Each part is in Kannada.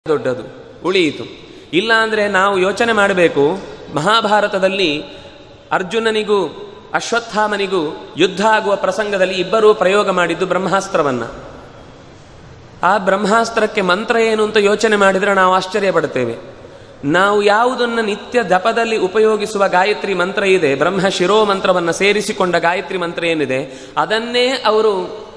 ದೊಡ್ಡದು ಉಳಿಯಿತು ಇಲ್ಲ ಅಂದ್ರೆ ನಾವು ಯೋಚನೆ ಮಾಡಬೇಕು ಮಹಾಭಾರತದಲ್ಲಿ ಅರ್ಜುನನಿಗೂ ಅಶ್ವತ್ಥಾಮನಿಗೂ ಯುದ್ಧ ಆಗುವ ಪ್ರಸಂಗದಲ್ಲಿ ಇಬ್ಬರೂ ಪ್ರಯೋಗ ಮಾಡಿದ್ದು ಬ್ರಹ್ಮಾಸ್ತ್ರವನ್ನ ಆ ಬ್ರಹ್ಮಾಸ್ತ್ರಕ್ಕೆ ಮಂತ್ರ ಏನು ಅಂತ ಯೋಚನೆ ಮಾಡಿದರೆ ನಾವು ಆಶ್ಚರ್ಯ ಪಡ್ತೇವೆ ನಾವು ಯಾವುದನ್ನು ನಿತ್ಯ ಜಪದಲ್ಲಿ ಉಪಯೋಗಿಸುವ ಗಾಯತ್ರಿ ಮಂತ್ರ ಇದೆ ಬ್ರಹ್ಮ ಶಿರೋ ಮಂತ್ರವನ್ನು ಸೇರಿಸಿಕೊಂಡ ಗಾಯತ್ರಿ ಮಂತ್ರ ಏನಿದೆ ಅದನ್ನೇ ಅವರು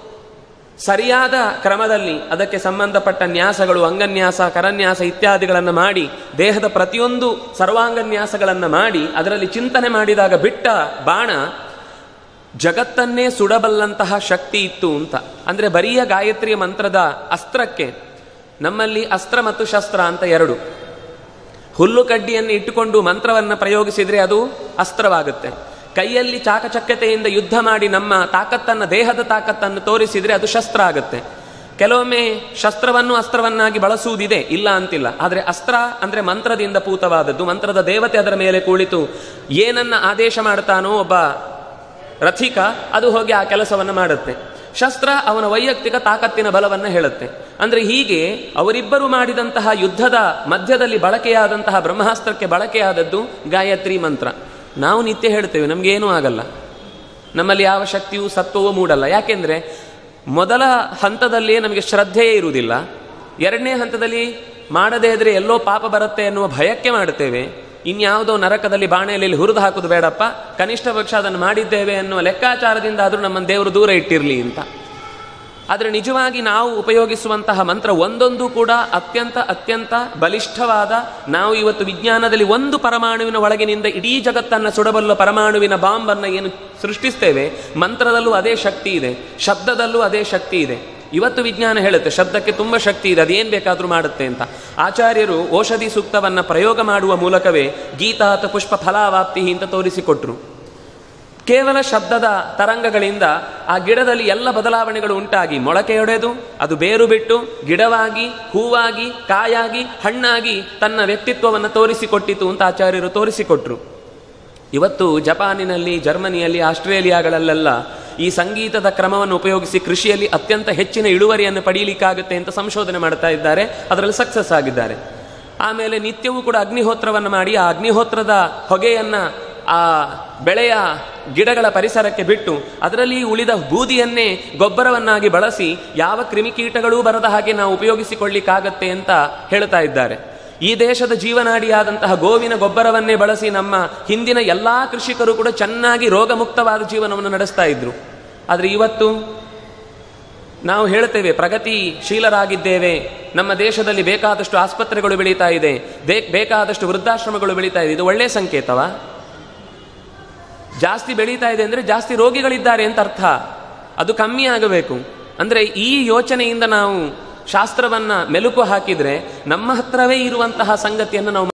ಸರಿಯಾದ ಕ್ರಮದಲ್ಲಿ ಅದಕ್ಕೆ ಸಂಬಂಧಪಟ್ಟ ನ್ಯಾಸಗಳು ಅಂಗನ್ಯಾಸ ಕರನ್ಯಾಸ ಇತ್ಯಾದಿಗಳನ್ನು ಮಾಡಿ ದೇಹದ ಪ್ರತಿಯೊಂದು ಸರ್ವಾಂಗನ್ಯಾಸಗಳನ್ನು ಮಾಡಿ ಅದರಲ್ಲಿ ಚಿಂತನೆ ಮಾಡಿದಾಗ ಬಿಟ್ಟ ಬಾಣ ಜಗತ್ತನ್ನೇ ಸುಡಬಲ್ಲಂತಹ ಶಕ್ತಿ ಇತ್ತು ಅಂತ ಅಂದ್ರೆ ಬರಿಯ ಗಾಯತ್ರಿಯ ಮಂತ್ರದ ಅಸ್ತ್ರಕ್ಕೆ ನಮ್ಮಲ್ಲಿ ಅಸ್ತ್ರ ಮತ್ತು ಶಸ್ತ್ರ ಅಂತ ಎರಡು ಹುಲ್ಲು ಕಡ್ಡಿಯನ್ನು ಇಟ್ಟುಕೊಂಡು ಮಂತ್ರವನ್ನು ಪ್ರಯೋಗಿಸಿದ್ರೆ ಅದು ಅಸ್ತ್ರವಾಗುತ್ತೆ ಕೈಯಲ್ಲಿ ಚಾಕಚಕ್ಯತೆಯಿಂದ ಯುದ್ಧ ಮಾಡಿ ನಮ್ಮ ತಾಕತ್ತನ್ನು ದೇಹದ ತಾಕತ್ತನ್ನು ತೋರಿಸಿದ್ರೆ ಅದು ಶಸ್ತ್ರ ಆಗುತ್ತೆ ಕೆಲವೊಮ್ಮೆ ಶಸ್ತ್ರವನ್ನು ಅಸ್ತ್ರವನ್ನಾಗಿ ಬಳಸುವುದಿದೆ ಇಲ್ಲ ಅಂತಿಲ್ಲ ಆದರೆ ಅಸ್ತ್ರ ಅಂದ್ರೆ ಮಂತ್ರದಿಂದ ಪೂತವಾದದ್ದು ಮಂತ್ರದ ದೇವತೆ ಅದರ ಮೇಲೆ ಕುಳಿತು ಏನನ್ನ ಆದೇಶ ಮಾಡ್ತಾನೋ ಒಬ್ಬ ರಥಿಕ ಅದು ಹೋಗಿ ಆ ಕೆಲಸವನ್ನು ಮಾಡುತ್ತೆ ಶಸ್ತ್ರ ಅವನ ವೈಯಕ್ತಿಕ ತಾಕತ್ತಿನ ಬಲವನ್ನು ಹೇಳುತ್ತೆ ಅಂದ್ರೆ ಹೀಗೆ ಅವರಿಬ್ಬರು ಮಾಡಿದಂತಹ ಯುದ್ಧದ ಮಧ್ಯದಲ್ಲಿ ಬಳಕೆಯಾದಂತಹ ಬ್ರಹ್ಮಾಸ್ತ್ರಕ್ಕೆ ಬಳಕೆಯಾದದ್ದು ಗಾಯತ್ರಿ ಮಂತ್ರ ನಾವು ನಿತ್ಯ ಹೇಳ್ತೇವೆ ನಮಗೇನೂ ಆಗಲ್ಲ ನಮ್ಮಲ್ಲಿ ಯಾವ ಶಕ್ತಿಯೂ ಸತ್ವವೂ ಮೂಡಲ್ಲ ಯಾಕೆಂದ್ರೆ ಮೊದಲ ಹಂತದಲ್ಲಿಯೇ ನಮಗೆ ಶ್ರದ್ಧೆಯೇ ಇರುವುದಿಲ್ಲ ಎರಡನೇ ಹಂತದಲ್ಲಿ ಮಾಡದೇ ಇದ್ರೆ ಎಲ್ಲೋ ಪಾಪ ಬರುತ್ತೆ ಎನ್ನುವ ಭಯಕ್ಕೆ ಮಾಡುತ್ತೇವೆ ಇನ್ಯಾವುದೋ ನರಕದಲ್ಲಿ ಬಾಣೆಯಲ್ಲಿ ಹುರಿದು ಹಾಕುದು ಬೇಡಪ್ಪ ಕನಿಷ್ಠ ಪಕ್ಷ ಅದನ್ನು ಮಾಡಿದ್ದೇವೆ ಅನ್ನುವ ಲೆಕ್ಕಾಚಾರದಿಂದ ಆದರೂ ನಮ್ಮನ್ನು ದೇವರು ದೂರ ಇಟ್ಟಿರಲಿ ಅಂತ ಆದರೆ ನಿಜವಾಗಿ ನಾವು ಉಪಯೋಗಿಸುವಂತಹ ಮಂತ್ರ ಒಂದೊಂದು ಕೂಡ ಅತ್ಯಂತ ಅತ್ಯಂತ ಬಲಿಷ್ಠವಾದ ನಾವು ಇವತ್ತು ವಿಜ್ಞಾನದಲ್ಲಿ ಒಂದು ಪರಮಾಣುವಿನ ಒಳಗಿನಿಂದ ಇಡೀ ಜಗತ್ತನ್ನು ಸುಡಬಲ್ಲ ಪರಮಾಣುವಿನ ಬಾಂಬನ್ನು ಏನು ಸೃಷ್ಟಿಸ್ತೇವೆ ಮಂತ್ರದಲ್ಲೂ ಅದೇ ಶಕ್ತಿ ಇದೆ ಶಬ್ದದಲ್ಲೂ ಅದೇ ಶಕ್ತಿ ಇದೆ ಇವತ್ತು ವಿಜ್ಞಾನ ಹೇಳುತ್ತೆ ಶಬ್ದಕ್ಕೆ ತುಂಬ ಶಕ್ತಿ ಇದೆ ಅದೇನು ಬೇಕಾದರೂ ಮಾಡುತ್ತೆ ಅಂತ ಆಚಾರ್ಯರು ಔಷಧಿ ಸೂಕ್ತವನ್ನು ಪ್ರಯೋಗ ಮಾಡುವ ಮೂಲಕವೇ ಗೀತಾತ ಪುಷ್ಪ ಫಲಾವಾಪ್ತಿ ಅಂತ ತೋರಿಸಿಕೊಟ್ರು ಕೇವಲ ಶಬ್ದದ ತರಂಗಗಳಿಂದ ಆ ಗಿಡದಲ್ಲಿ ಎಲ್ಲ ಬದಲಾವಣೆಗಳು ಉಂಟಾಗಿ ಮೊಳಕೆಯೊಡೆದು ಅದು ಬೇರು ಬಿಟ್ಟು ಗಿಡವಾಗಿ ಹೂವಾಗಿ ಕಾಯಾಗಿ ಹಣ್ಣಾಗಿ ತನ್ನ ವ್ಯಕ್ತಿತ್ವವನ್ನು ತೋರಿಸಿಕೊಟ್ಟಿತು ಅಂತ ಆಚಾರ್ಯರು ತೋರಿಸಿಕೊಟ್ರು ಇವತ್ತು ಜಪಾನಿನಲ್ಲಿ ಜರ್ಮನಿಯಲ್ಲಿ ಆಸ್ಟ್ರೇಲಿಯಾಗಳಲ್ಲೆಲ್ಲ ಈ ಸಂಗೀತದ ಕ್ರಮವನ್ನು ಉಪಯೋಗಿಸಿ ಕೃಷಿಯಲ್ಲಿ ಅತ್ಯಂತ ಹೆಚ್ಚಿನ ಇಳುವರಿಯನ್ನು ಪಡೆಯಲಿಕ್ಕಾಗುತ್ತೆ ಅಂತ ಸಂಶೋಧನೆ ಮಾಡ್ತಾ ಇದ್ದಾರೆ ಅದರಲ್ಲಿ ಸಕ್ಸಸ್ ಆಗಿದ್ದಾರೆ ಆಮೇಲೆ ನಿತ್ಯವೂ ಕೂಡ ಅಗ್ನಿಹೋತ್ರವನ್ನು ಮಾಡಿ ಆ ಅಗ್ನಿಹೋತ್ರದ ಹೊಗೆಯನ್ನ ಆ ಬೆಳೆಯ ಗಿಡಗಳ ಪರಿಸರಕ್ಕೆ ಬಿಟ್ಟು ಅದರಲ್ಲಿ ಉಳಿದ ಬೂದಿಯನ್ನೇ ಗೊಬ್ಬರವನ್ನಾಗಿ ಬಳಸಿ ಯಾವ ಕ್ರಿಮಿಕೀಟಗಳೂ ಬರದ ಹಾಗೆ ನಾವು ಉಪಯೋಗಿಸಿಕೊಳ್ಳಿಕ್ಕಾಗತ್ತೆ ಅಂತ ಹೇಳ್ತಾ ಇದ್ದಾರೆ ಈ ದೇಶದ ಜೀವನಾಡಿಯಾದಂತಹ ಗೋವಿನ ಗೊಬ್ಬರವನ್ನೇ ಬಳಸಿ ನಮ್ಮ ಹಿಂದಿನ ಎಲ್ಲಾ ಕೃಷಿಕರು ಕೂಡ ಚೆನ್ನಾಗಿ ರೋಗಮುಕ್ತವಾದ ಜೀವನವನ್ನು ನಡೆಸ್ತಾ ಇದ್ರು ಆದರೆ ಇವತ್ತು ನಾವು ಹೇಳ್ತೇವೆ ಪ್ರಗತಿಶೀಲರಾಗಿದ್ದೇವೆ ನಮ್ಮ ದೇಶದಲ್ಲಿ ಬೇಕಾದಷ್ಟು ಆಸ್ಪತ್ರೆಗಳು ಬೆಳೀತಾ ಇದೆ ಬೇಕಾದಷ್ಟು ವೃದ್ಧಾಶ್ರಮಗಳು ಬೆಳೀತಾ ಇದೆ ಇದು ಒಳ್ಳೆಯ ಸಂಕೇತವಾ ಜಾಸ್ತಿ ಬೆಳೀತಾ ಇದೆ ಅಂದ್ರೆ ಜಾಸ್ತಿ ರೋಗಿಗಳಿದ್ದಾರೆ ಅಂತ ಅರ್ಥ ಅದು ಕಮ್ಮಿ ಆಗಬೇಕು ಅಂದ್ರೆ ಈ ಯೋಚನೆಯಿಂದ ನಾವು ಶಾಸ್ತ್ರವನ್ನ ಮೆಲುಕು ಹಾಕಿದ್ರೆ ನಮ್ಮ ಹತ್ರವೇ ಇರುವಂತಹ ಸಂಗತಿಯನ್ನು ನಾವು